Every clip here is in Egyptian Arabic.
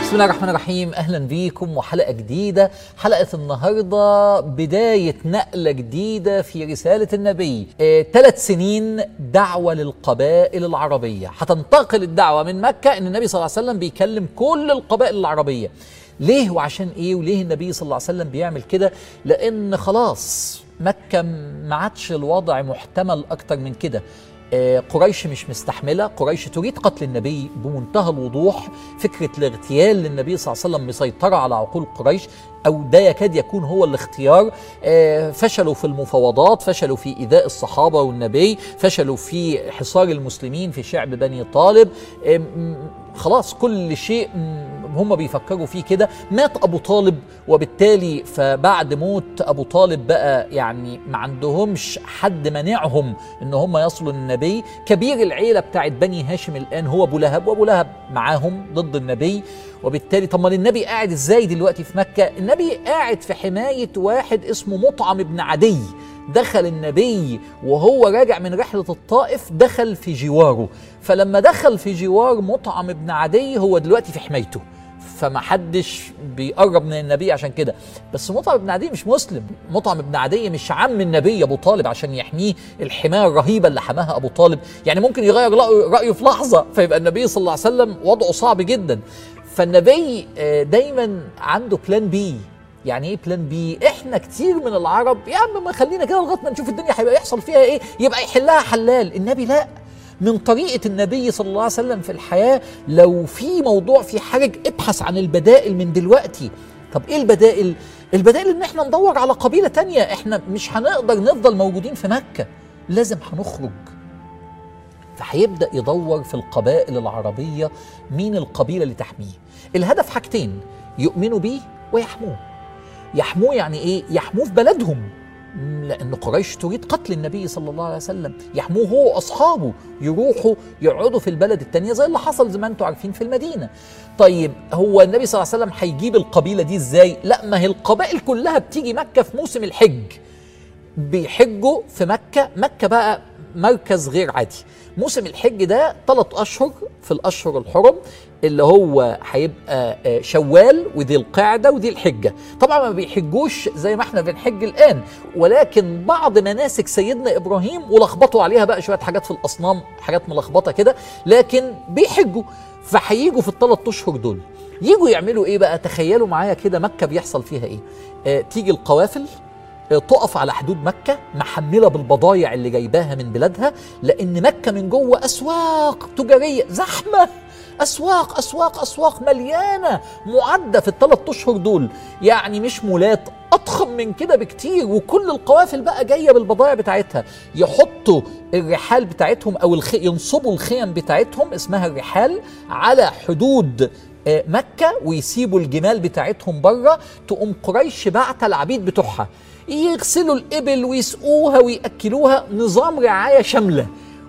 بسم الله الرحمن الرحيم اهلا بيكم وحلقه جديده حلقه النهارده بدايه نقله جديده في رساله النبي ثلاث سنين دعوه للقبائل العربيه هتنتقل الدعوه من مكه ان النبي صلى الله عليه وسلم بيكلم كل القبائل العربيه ليه وعشان ايه وليه النبي صلى الله عليه وسلم بيعمل كده لان خلاص مكه ما عادش الوضع محتمل اكتر من كده قريش مش مستحمله قريش تريد قتل النبي بمنتهى الوضوح فكره الاغتيال للنبي صلى الله عليه وسلم مسيطره على عقول قريش او ده يكاد يكون هو الاختيار فشلوا في المفاوضات فشلوا في ايذاء الصحابه والنبي فشلوا في حصار المسلمين في شعب بني طالب خلاص كل شيء هم بيفكروا فيه كده مات ابو طالب وبالتالي فبعد موت ابو طالب بقى يعني ما عندهمش حد منعهم ان هم يصلوا للنبي كبير العيله بتاعت بني هاشم الان هو ابو لهب وابو لهب معاهم ضد النبي وبالتالي طب ما النبي قاعد ازاي دلوقتي في مكه النبي قاعد في حمايه واحد اسمه مطعم بن عدي دخل النبي وهو راجع من رحلة الطائف دخل في جواره فلما دخل في جوار مطعم بن عدي هو دلوقتي في حمايته فما حدش بيقرب من النبي عشان كده بس مطعم بن عدي مش مسلم مطعم بن عدي مش عم النبي ابو طالب عشان يحميه الحمايه الرهيبه اللي حماها ابو طالب يعني ممكن يغير رايه في لحظه فيبقى النبي صلى الله عليه وسلم وضعه صعب جدا فالنبي دايما عنده بلان بي يعني ايه بلان بي احنا كتير من العرب يا عم ما خلينا كده لغايه ما نشوف الدنيا هيبقى يحصل فيها ايه يبقى يحلها حلال النبي لا من طريقة النبي صلى الله عليه وسلم في الحياة لو في موضوع في حرج ابحث عن البدائل من دلوقتي طب ايه البدائل البدائل ان احنا ندور على قبيلة تانية احنا مش هنقدر نفضل موجودين في مكة لازم هنخرج فهيبدأ يدور في القبائل العربية مين القبيلة اللي تحميه الهدف حاجتين يؤمنوا بيه ويحموه يحموه يعني ايه يحموه في بلدهم لأن قريش تريد قتل النبي صلى الله عليه وسلم يحموه هو وأصحابه يروحوا يقعدوا في البلد التانية زي اللي حصل زي ما انتم عارفين في المدينة طيب هو النبي صلى الله عليه وسلم هيجيب القبيلة دي ازاي لا ما هي القبائل كلها بتيجي مكة في موسم الحج بيحجوا في مكة مكة بقى مركز غير عادي موسم الحج ده ثلاث اشهر في الاشهر الحرم اللي هو هيبقى شوال وذي القعده وذي الحجه طبعا ما بيحجوش زي ما احنا بنحج الان ولكن بعض مناسك سيدنا ابراهيم ولخبطوا عليها بقى شويه حاجات في الاصنام حاجات ملخبطه كده لكن بيحجوا فهيجوا في الثلاث اشهر دول يجوا يعملوا ايه بقى تخيلوا معايا كده مكه بيحصل فيها ايه آه تيجي القوافل تقف على حدود مكة محملة بالبضايع اللي جايباها من بلادها لأن مكة من جوه أسواق تجارية زحمة أسواق أسواق أسواق مليانة معدة في الثلاث أشهر دول يعني مش مولات أضخم من كده بكتير وكل القوافل بقى جاية بالبضائع بتاعتها يحطوا الرحال بتاعتهم أو الخي... ينصبوا الخيم بتاعتهم اسمها الرحال على حدود مكة ويسيبوا الجمال بتاعتهم بره تقوم قريش بعت العبيد بتوعها يغسلوا الإبل ويسقوها ويأكلوها نظام رعاية شاملة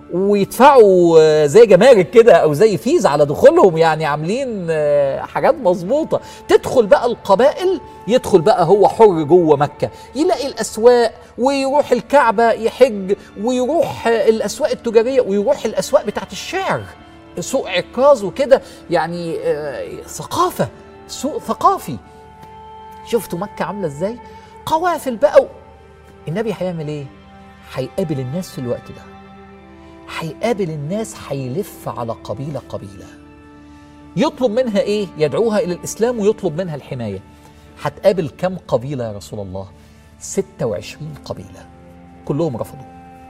ويدفعوا زي جمارك كده او زي فيز على دخولهم يعني عاملين حاجات مظبوطه تدخل بقى القبائل يدخل بقى هو حر جوه مكه يلاقي الاسواق ويروح الكعبه يحج ويروح الاسواق التجاريه ويروح الاسواق بتاعت الشعر سوق عكاظ وكده يعني ثقافه سوق ثقافي شفتوا مكه عامله ازاي قوافل بقى النبي هيعمل ايه هيقابل الناس في الوقت ده هيقابل الناس هيلف على قبيله قبيله يطلب منها ايه يدعوها الى الاسلام ويطلب منها الحمايه هتقابل كم قبيله يا رسول الله 26 قبيله كلهم رفضوا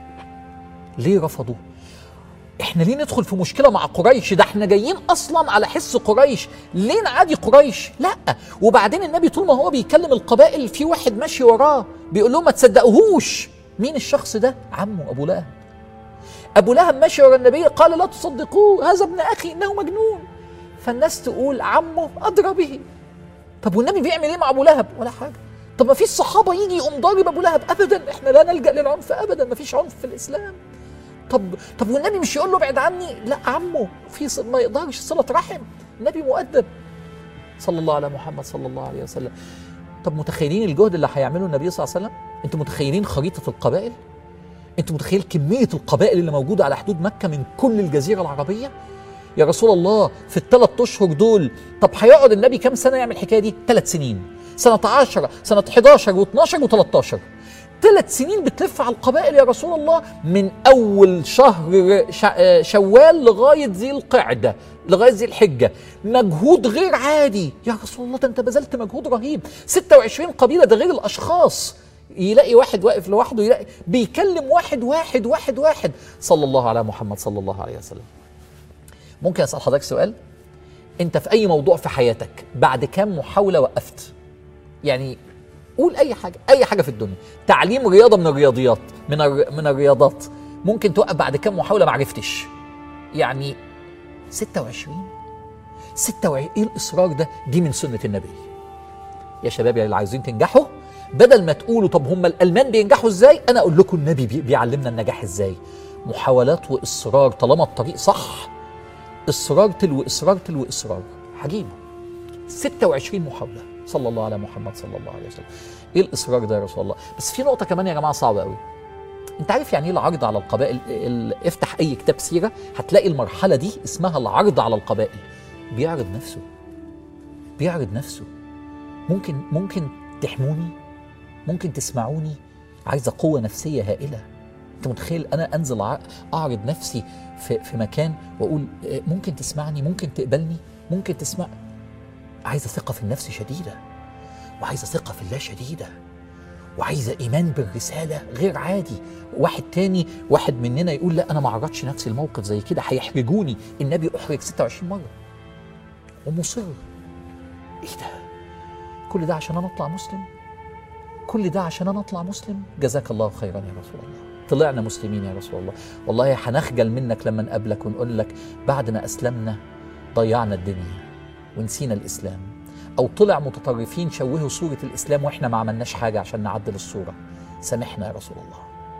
ليه رفضوا احنا ليه ندخل في مشكله مع قريش ده احنا جايين اصلا على حس قريش ليه نعادي قريش لا وبعدين النبي طول ما هو بيكلم القبائل في واحد ماشي وراه بيقول لهم ما تصدقوهوش مين الشخص ده عمه ابو لهب ابو لهب ماشي ورا النبي قال لا تصدقوه هذا ابن اخي انه مجنون فالناس تقول عمه ادرى به طب والنبي بيعمل ايه مع ابو لهب ولا حاجه طب ما فيش صحابه يجي يقوم ضارب ابو لهب ابدا احنا لا نلجا للعنف ابدا ما فيش عنف في الاسلام طب طب والنبي مش يقول له ابعد عني لا عمه في ص... ما يقدرش صله رحم النبي مؤدب صلى الله على محمد صلى الله عليه وسلم طب متخيلين الجهد اللي هيعمله النبي صلى الله عليه وسلم انتوا متخيلين خريطه القبائل انتوا متخيل كميه القبائل اللي موجوده على حدود مكه من كل الجزيره العربيه يا رسول الله في الثلاث اشهر دول طب هيقعد النبي كام سنه يعمل الحكايه دي ثلاث سنين سنه 10 سنه 11 و12 و13 ثلاث سنين بتلف على القبائل يا رسول الله من اول شهر شا- شوال لغايه ذي القعده لغايه ذي الحجه مجهود غير عادي يا رسول الله ده انت بذلت مجهود رهيب 26 قبيله ده غير الاشخاص يلاقي واحد واقف لوحده يلاقي بيكلم واحد واحد واحد واحد صلى الله على محمد صلى الله عليه وسلم ممكن اسال حضرتك سؤال انت في اي موضوع في حياتك بعد كام محاوله وقفت يعني قول اي حاجه اي حاجه في الدنيا تعليم رياضه من الرياضيات من الر... من الرياضات ممكن توقف بعد كام محاوله ما عرفتش يعني 26 26 ايه الاصرار ده دي من سنه النبي يا شباب يا اللي عايزين تنجحوا بدل ما تقولوا طب هم الالمان بينجحوا ازاي انا اقول لكم النبي بي- بيعلمنا النجاح ازاي محاولات واصرار طالما الطريق صح اصرار تلو اصرار تلو اصرار هجيبه 26 محاوله صلى الله على محمد صلى الله عليه وسلم ايه الاصرار ده يا رسول الله بس في نقطه كمان يا جماعه صعبه قوي انت عارف يعني ايه العرض على القبائل ال- افتح اي كتاب سيره هتلاقي المرحله دي اسمها العرض على القبائل بيعرض نفسه بيعرض نفسه ممكن ممكن تحموني ممكن تسمعوني عايزه قوه نفسيه هائله انت متخيل انا انزل ع- اعرض نفسي في في مكان واقول اه، ممكن تسمعني ممكن تقبلني ممكن تسمع عايزه ثقه في النفس شديده وعايزه ثقه في الله شديده وعايزه ايمان بالرساله غير عادي واحد تاني واحد مننا يقول لا انا ما عرضش نفسي الموقف زي كده هيحرجوني النبي احرج 26 مره ومصر ايه ده كل ده عشان انا اطلع مسلم كل ده عشان انا اطلع مسلم جزاك الله خيرا يا رسول الله طلعنا مسلمين يا رسول الله والله هنخجل منك لما نقابلك ونقول لك بعد ما اسلمنا ضيعنا الدنيا ونسينا الاسلام او طلع متطرفين شوهوا صوره الاسلام واحنا ما عملناش حاجه عشان نعدل الصوره سامحنا يا رسول الله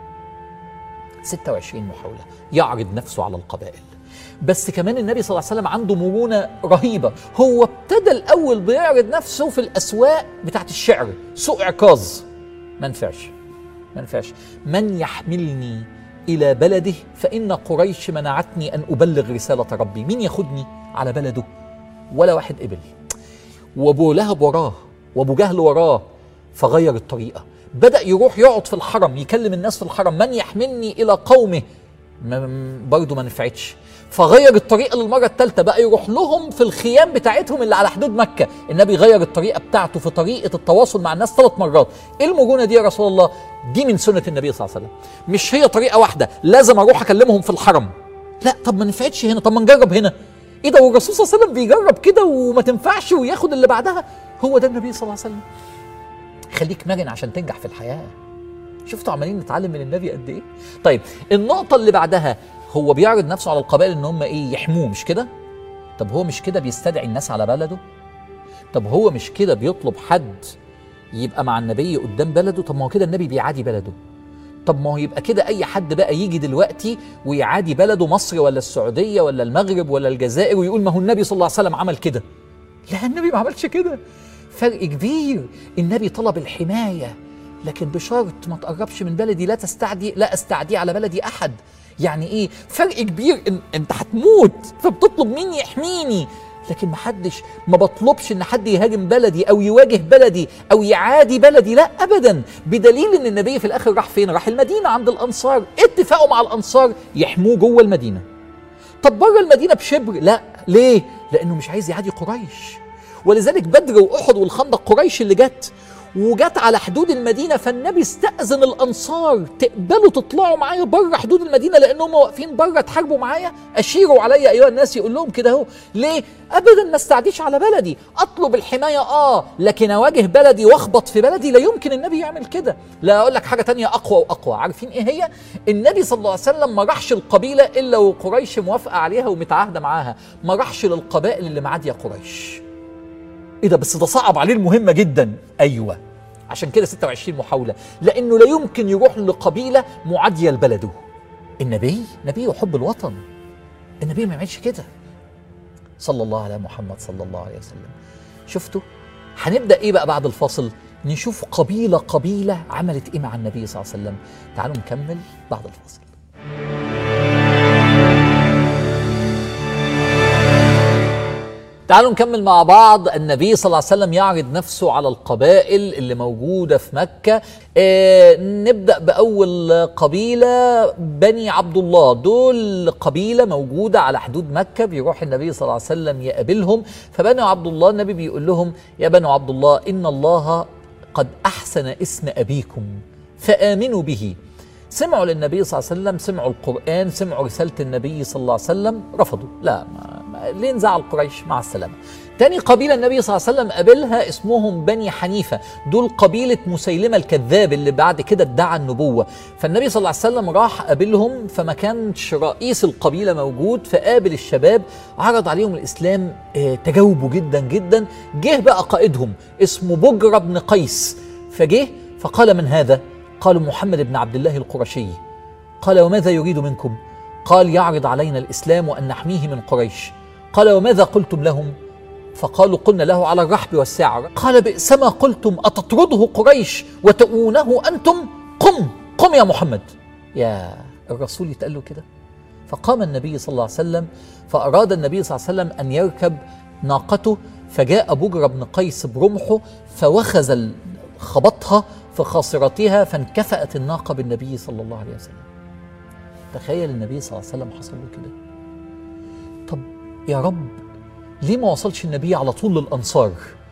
26 محاوله يعرض نفسه على القبائل بس كمان النبي صلى الله عليه وسلم عنده مرونه رهيبه هو ابتدى الاول بيعرض نفسه في الاسواق بتاعت الشعر سوق عكاظ ما نفعش ما نفعش من يحملني الى بلده فان قريش منعتني ان ابلغ رساله ربي مين ياخدني على بلده ولا واحد قبل وابو لهب وراه وابو جهل وراه فغير الطريقه بدا يروح يقعد في الحرم يكلم الناس في الحرم من يحملني الى قومه ما- برضه ما نفعتش فغير الطريقه للمره الثالثه بقى يروح لهم في الخيام بتاعتهم اللي على حدود مكه النبي غير الطريقه بتاعته في طريقه التواصل مع الناس ثلاث مرات ايه المرونه دي يا رسول الله دي من سنه النبي صلى الله عليه وسلم مش هي طريقه واحده لازم اروح اكلمهم في الحرم لا طب ما نفعتش هنا طب ما نجرب هنا ايه ده والرسول صلى الله عليه وسلم بيجرب كده وما تنفعش وياخد اللي بعدها هو ده النبي صلى الله عليه وسلم خليك مرن عشان تنجح في الحياه شفتوا عمالين نتعلم من النبي قد ايه طيب النقطه اللي بعدها هو بيعرض نفسه على القبائل ان هم ايه يحموه مش كده طب هو مش كده بيستدعي الناس على بلده طب هو مش كده بيطلب حد يبقى مع النبي قدام بلده طب ما هو كده النبي بيعادي بلده طب ما هو يبقى كده اي حد بقى يجي دلوقتي ويعادي بلده مصر ولا السعوديه ولا المغرب ولا الجزائر ويقول ما هو النبي صلى الله عليه وسلم عمل كده لا النبي ما عملش كده فرق كبير النبي طلب الحمايه لكن بشرط ما تقربش من بلدي لا تستعدي لا استعدي على بلدي احد يعني ايه فرق كبير إن انت هتموت فبتطلب مين يحميني لكن ما حدش ما بطلبش ان حد يهاجم بلدي او يواجه بلدي او يعادي بلدي لا ابدا بدليل ان النبي في الاخر راح فين راح المدينه عند الانصار اتفقوا مع الانصار يحموه جوه المدينه طب بره المدينه بشبر لا ليه لانه مش عايز يعادي قريش ولذلك بدر واحد والخندق قريش اللي جت وجت على حدود المدينه فالنبي استاذن الانصار تقبلوا تطلعوا معايا بره حدود المدينه لانهم واقفين بره تحاربوا معايا اشيروا عليا ايها الناس يقول لهم كده اهو ليه ابدا ما استعديش على بلدي اطلب الحمايه اه لكن اواجه بلدي واخبط في بلدي لا يمكن النبي يعمل كده لا اقول لك حاجه تانية اقوى واقوى عارفين ايه هي النبي صلى الله عليه وسلم ما راحش القبيله الا وقريش موافقه عليها ومتعاهده معاها ما راحش للقبائل اللي معاديه قريش ايه ده بس ده صعب عليه المهمه جدا ايوه عشان كده 26 محاوله لانه لا يمكن يروح لقبيله معاديه لبلده النبي نبي يحب الوطن النبي ما يعملش كده صلى الله على محمد صلى الله عليه وسلم شفتوا هنبدا ايه بقى بعد الفاصل نشوف قبيله قبيله عملت ايه مع النبي صلى الله عليه وسلم تعالوا نكمل بعد الفاصل تعالوا نكمل مع بعض النبي صلى الله عليه وسلم يعرض نفسه على القبائل اللي موجودة في مكة آه نبدأ بأول قبيلة بني عبد الله دول قبيلة موجودة على حدود مكة بيروح النبي صلى الله عليه وسلم يقابلهم فبني عبد الله النبي بيقول لهم يا بني عبد الله إن الله قد أحسن اسم أبيكم فآمنوا به سمعوا للنبي صلى الله عليه وسلم سمعوا القرآن سمعوا رسالة النبي صلى الله عليه وسلم رفضوا لا ما ما ليه نزعل قريش مع السلامة تاني قبيلة النبي صلى الله عليه وسلم قابلها اسمهم بني حنيفة دول قبيلة مسيلمة الكذاب اللي بعد كده ادعى النبوة فالنبي صلى الله عليه وسلم راح قابلهم فما كانش رئيس القبيلة موجود فقابل الشباب عرض عليهم الإسلام اه تجاوبوا جدا جدا جه بقى قائدهم اسمه بجرة بن قيس فجه فقال من هذا قالوا محمد بن عبد الله القرشي قال وماذا يريد منكم قال يعرض علينا الإسلام وأن نحميه من قريش قال وماذا قلتم لهم فقالوا قلنا له على الرحب والسعر قال بئسما قلتم أتطرده قريش وتؤونه أنتم قم قم يا محمد يا الرسول يتقال له كده فقام النبي صلى الله عليه وسلم فأراد النبي صلى الله عليه وسلم أن يركب ناقته فجاء بجر بن قيس برمحه فوخز خبطها في خاصرتها فانكفأت الناقة بالنبي صلى الله عليه وسلم تخيل النبي صلى الله عليه وسلم حصل له كده طب يا رب ليه ما وصلش النبي على طول للأنصار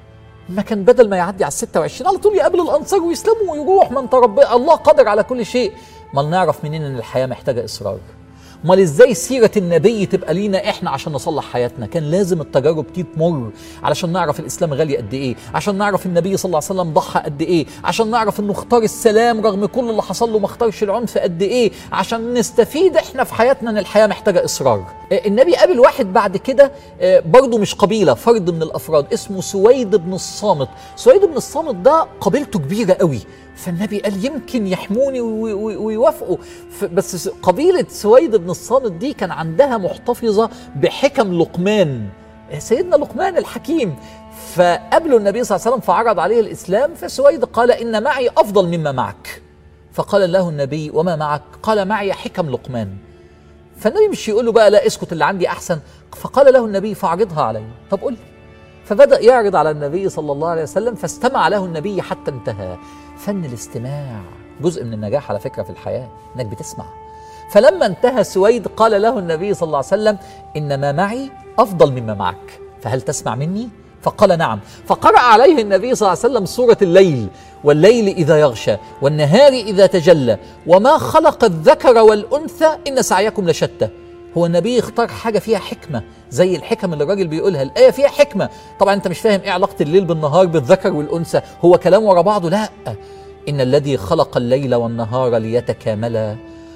ما كان بدل ما يعدي على الستة وعشرين على طول يقابل الأنصار ويسلموا ويروح من تربى الله قادر على كل شيء ما نعرف منين ان الحياة محتاجة إصرار امال ازاي سيره النبي تبقى لينا احنا عشان نصلح حياتنا كان لازم التجارب دي تمر علشان نعرف الاسلام غالي قد ايه عشان نعرف النبي صلى الله عليه وسلم ضحى قد ايه عشان نعرف انه اختار السلام رغم كل اللي حصل له ما اختارش العنف قد ايه عشان نستفيد احنا في حياتنا ان الحياه محتاجه اصرار النبي قابل واحد بعد كده برضه مش قبيله فرد من الافراد اسمه سويد بن الصامت سويد بن الصامت ده قبيلته كبيره قوي فالنبي قال يمكن يحموني ويوافقوا بس قبيلة سويد بن الصامت دي كان عندها محتفظة بحكم لقمان سيدنا لقمان الحكيم فقابله النبي صلى الله عليه وسلم فعرض عليه الإسلام فسويد قال إن معي أفضل مما معك فقال له النبي وما معك قال معي حكم لقمان فالنبي مش يقول له بقى لا اسكت اللي عندي أحسن فقال له النبي فاعرضها علي طب قل لي فبدأ يعرض على النبي صلى الله عليه وسلم فاستمع له النبي حتى انتهى فن الاستماع جزء من النجاح على فكرة في الحياة انك بتسمع فلما انتهى سويد قال له النبي صلى الله عليه وسلم إن ما معي أفضل مما معك فهل تسمع مني؟ فقال نعم فقرأ عليه النبي صلى الله عليه وسلم سورة الليل والليل إذا يغشى والنهار إذا تجلى وما خلق الذكر والأنثى إن سعيكم لشتى هو النبي اختار حاجه فيها حكمه زي الحكم اللي الراجل بيقولها الايه فيها حكمه طبعا انت مش فاهم ايه علاقه الليل بالنهار بالذكر والانثى هو كلام ورا بعضه لا ان الذي خلق الليل والنهار ليتكاملا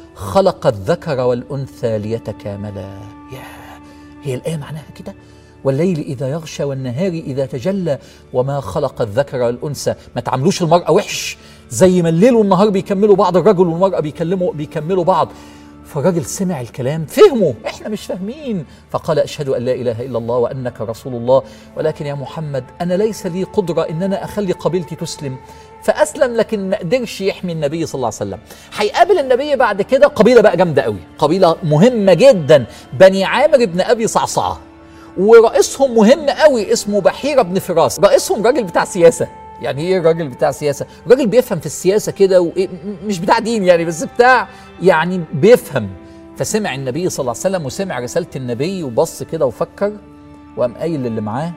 خلق الذكر والانثى ليتكاملا يا هي الايه معناها كده والليل إذا يغشى والنهار إذا تجلى وما خلق الذكر والأنثى ما تعملوش المرأة وحش زي ما الليل والنهار بيكملوا بعض الرجل والمرأة بيكلموا بيكملوا بعض فالراجل سمع الكلام فهمه احنا مش فاهمين فقال اشهد ان لا اله الا الله وانك رسول الله ولكن يا محمد انا ليس لي قدره ان انا اخلي قبيلتي تسلم فاسلم لكن ما قدرش يحمي النبي صلى الله عليه وسلم هيقابل النبي بعد كده قبيله بقى جامده قوي قبيله مهمه جدا بني عامر بن ابي صعصعه ورئيسهم مهم قوي اسمه بحيره بن فراس رئيسهم راجل بتاع سياسه يعني ايه الراجل بتاع سياسه الراجل بيفهم في السياسه كده مش بتاع دين يعني بس بتاع يعني بيفهم فسمع النبي صلى الله عليه وسلم وسمع رساله النبي وبص كده وفكر وقام قايل للي معاه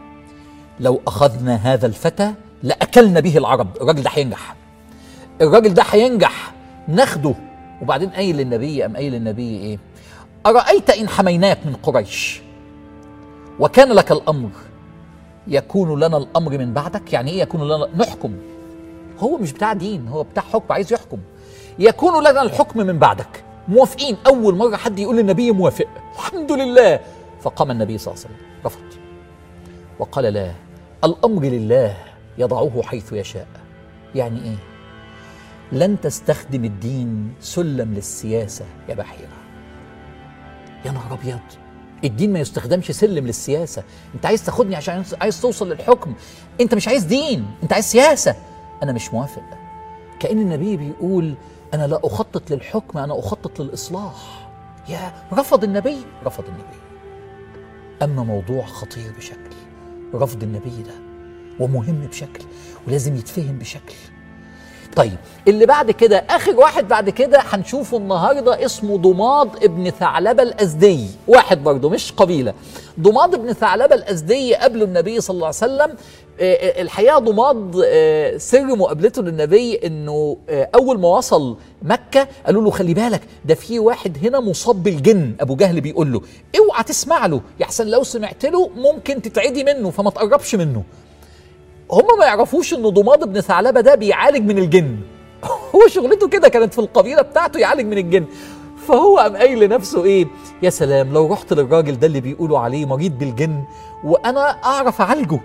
لو اخذنا هذا الفتى لاكلنا به العرب الراجل ده هينجح الراجل ده هينجح ناخده وبعدين قايل للنبي قام قايل للنبي ايه ارايت ان حميناك من قريش وكان لك الامر يكون لنا الامر من بعدك يعني ايه يكون لنا نحكم هو مش بتاع دين هو بتاع حكم عايز يحكم يكون لنا الحكم من بعدك موافقين اول مره حد يقول للنبي موافق الحمد لله فقام النبي صلى الله عليه وسلم رفض وقال لا الامر لله يضعه حيث يشاء يعني ايه لن تستخدم الدين سلم للسياسه يا بحيره يا نهار ابيض الدين ما يستخدمش سلم للسياسة انت عايز تاخدني عشان عايز توصل للحكم انت مش عايز دين انت عايز سياسة انا مش موافق كأن النبي بيقول انا لا اخطط للحكم انا اخطط للاصلاح يا رفض النبي رفض النبي اما موضوع خطير بشكل رفض النبي ده ومهم بشكل ولازم يتفهم بشكل طيب اللي بعد كده اخر واحد بعد كده هنشوفه النهارده اسمه ضماد ابن ثعلبه الازدي واحد برضه مش قبيله ضماد ابن ثعلبه الازدي قبله النبي صلى الله عليه وسلم آه، آه، الحقيقه ضماد آه، سر مقابلته للنبي انه آه، اول ما وصل مكه قالوا له خلي بالك ده في واحد هنا مصاب بالجن ابو جهل بيقول له اوعى تسمع له يحسن لو سمعت له ممكن تتعدي منه فما تقربش منه هم ما يعرفوش ان ضماد بن ثعلبه ده بيعالج من الجن هو شغلته كده كانت في القبيله بتاعته يعالج من الجن فهو قام قايل لنفسه ايه يا سلام لو رحت للراجل ده اللي بيقولوا عليه مريض بالجن وانا اعرف اعالجه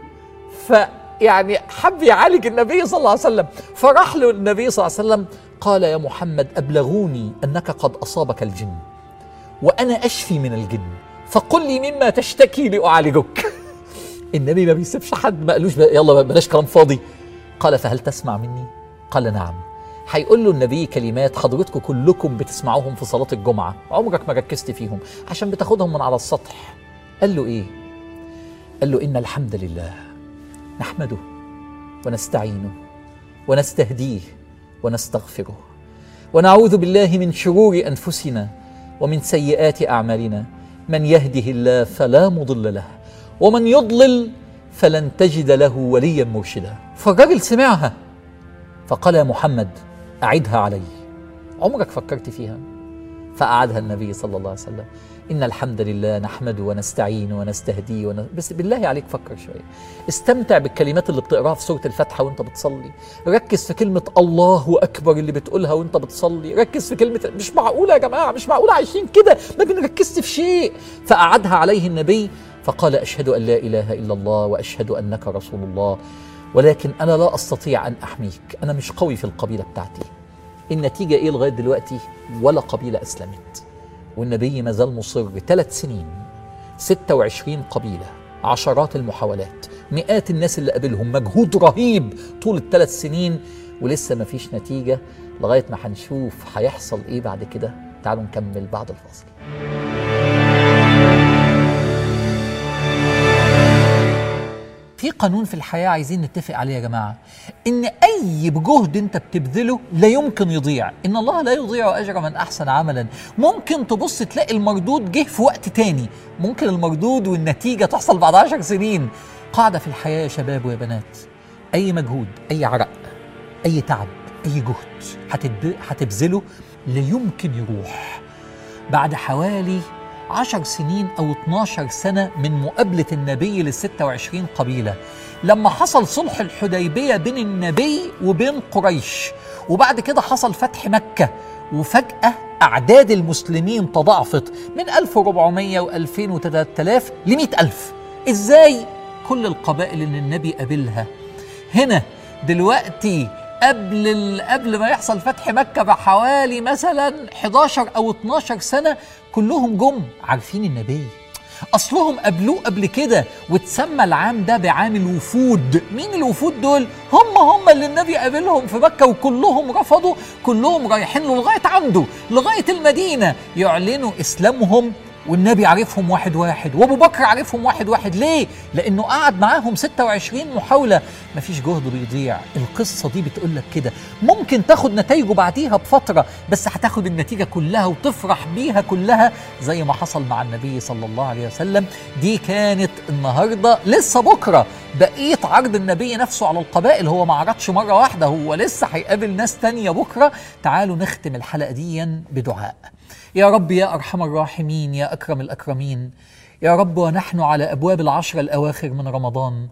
فيعني حب يعالج النبي صلى الله عليه وسلم فراح له النبي صلى الله عليه وسلم قال يا محمد ابلغوني انك قد اصابك الجن وانا اشفي من الجن فقل لي مما تشتكي لاعالجك النبي ما بيسيبش حد ما قالوش بقى يلا بلاش كلام فاضي قال فهل تسمع مني قال نعم هيقول له النبي كلمات حضرتكم كلكم بتسمعوهم في صلاة الجمعة عمرك ما ركزت فيهم عشان بتاخدهم من على السطح قال له ايه قال له إن الحمد لله نحمده ونستعينه ونستهديه ونستغفره ونعوذ بالله من شرور أنفسنا ومن سيئات أعمالنا من يهده الله فلا مضل له ومن يضلل فلن تجد له وليا مرشدا فالراجل سمعها فقال يا محمد أعدها علي عمرك فكرت فيها فأعادها النبي صلى الله عليه وسلم إن الحمد لله نحمده ونستعين ونستهديه ون... بس بالله عليك فكر شوية استمتع بالكلمات اللي بتقراها في سورة الفاتحة وانت بتصلي ركز في كلمة الله أكبر اللي بتقولها وانت بتصلي ركز في كلمة مش معقولة يا جماعة مش معقولة عايشين كده ما بنركزش في شيء فأعادها عليه النبي فقال أشهد أن لا إله إلا الله وأشهد أنك رسول الله ولكن أنا لا أستطيع أن أحميك أنا مش قوي في القبيلة بتاعتي النتيجة إيه لغاية دلوقتي ولا قبيلة أسلمت والنبي ما زال مصر ثلاث سنين 26 قبيلة عشرات المحاولات مئات الناس اللي قابلهم مجهود رهيب طول الثلاث سنين ولسه ما فيش نتيجة لغاية ما هنشوف هيحصل إيه بعد كده تعالوا نكمل بعد الفاصل في قانون في الحياة عايزين نتفق عليه يا جماعة إن أي بجهد أنت بتبذله لا يمكن يضيع إن الله لا يضيع أجر من أحسن عملا ممكن تبص تلاقي المردود جه في وقت تاني ممكن المردود والنتيجة تحصل بعد عشر سنين قاعدة في الحياة يا شباب ويا بنات أي مجهود أي عرق أي تعب أي جهد هتتب- هتبذله لا يمكن يروح بعد حوالي عشر سنين أو 12 سنة من مقابلة النبي لل 26 قبيلة لما حصل صلح الحديبية بين النبي وبين قريش وبعد كده حصل فتح مكة وفجأة أعداد المسلمين تضاعفت من 1400 و2000 و3000 ل 100000 إزاي؟ كل القبائل اللي النبي قابلها هنا دلوقتي قبل ال- قبل ما يحصل فتح مكة بحوالي مثلا 11 أو 12 سنة كلهم جم عارفين النبي أصلهم قابلوه قبل كده واتسمى العام ده بعام الوفود مين الوفود دول؟ هم هم اللي النبي قابلهم في مكة وكلهم رفضوا كلهم رايحين له لغاية عنده لغاية المدينة يعلنوا إسلامهم والنبي عارفهم واحد واحد وابو بكر عارفهم واحد واحد ليه لانه قعد معاهم 26 محاوله مفيش جهد بيضيع القصه دي بتقول لك كده ممكن تاخد نتائجه بعديها بفتره بس هتاخد النتيجه كلها وتفرح بيها كلها زي ما حصل مع النبي صلى الله عليه وسلم دي كانت النهارده لسه بكره بقيه عرض النبي نفسه على القبائل هو ما عرضش مره واحده هو لسه هيقابل ناس تانية بكره تعالوا نختم الحلقه دي بدعاء يا رب يا ارحم الراحمين يا اكرم الاكرمين يا رب ونحن على ابواب العشر الاواخر من رمضان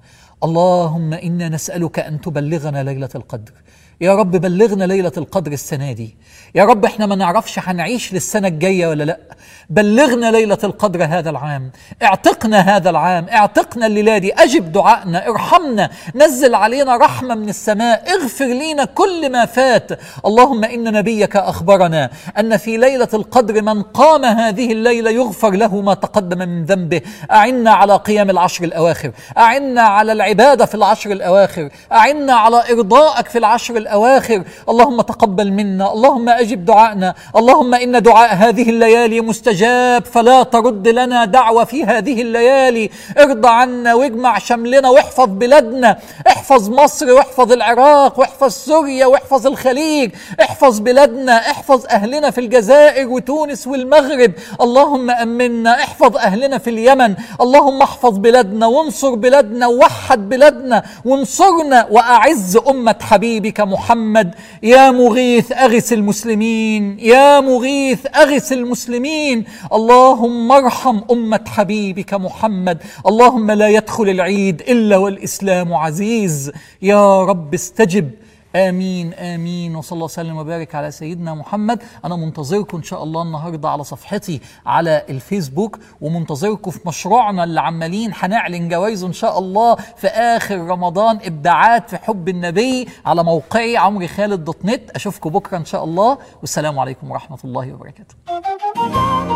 اللهم انا نسالك ان تبلغنا ليله القدر يا رب بلغنا ليله القدر السنه دي يا رب احنا ما نعرفش هنعيش للسنه الجايه ولا لا بلغنا ليله القدر هذا العام اعتقنا هذا العام اعتقنا الليله دي اجب دعائنا ارحمنا نزل علينا رحمه من السماء اغفر لينا كل ما فات اللهم ان نبيك اخبرنا ان في ليله القدر من قام هذه الليله يغفر له ما تقدم من ذنبه اعنا على قيام العشر الاواخر اعنا على العباده في العشر الاواخر اعنا على ارضائك في العشر الاواخر الأواخر اللهم تقبل منا اللهم أجب دعائنا اللهم إن دعاء هذه الليالي مستجاب فلا ترد لنا دعوة في هذه الليالي ارضى عنا واجمع شملنا واحفظ بلادنا احفظ مصر واحفظ العراق واحفظ سوريا واحفظ الخليج احفظ بلادنا احفظ أهلنا في الجزائر وتونس والمغرب اللهم أمنا احفظ أهلنا في اليمن اللهم احفظ بلادنا وانصر بلادنا ووحد بلادنا وانصرنا وأعز أمة حبيبك محمد يا مغيث أغث المسلمين يا مغيث أغث المسلمين اللهم ارحم أمة حبيبك محمد اللهم لا يدخل العيد إلا والإسلام عزيز يا رب استجب امين امين وصلى الله وسلم وبارك على سيدنا محمد انا منتظركم ان شاء الله النهارده على صفحتي على الفيسبوك ومنتظركم في مشروعنا اللي عمالين هنعلن جوائزه ان شاء الله في اخر رمضان ابداعات في حب النبي على موقعي عمري خالد دوت نت اشوفكم بكره ان شاء الله والسلام عليكم ورحمه الله وبركاته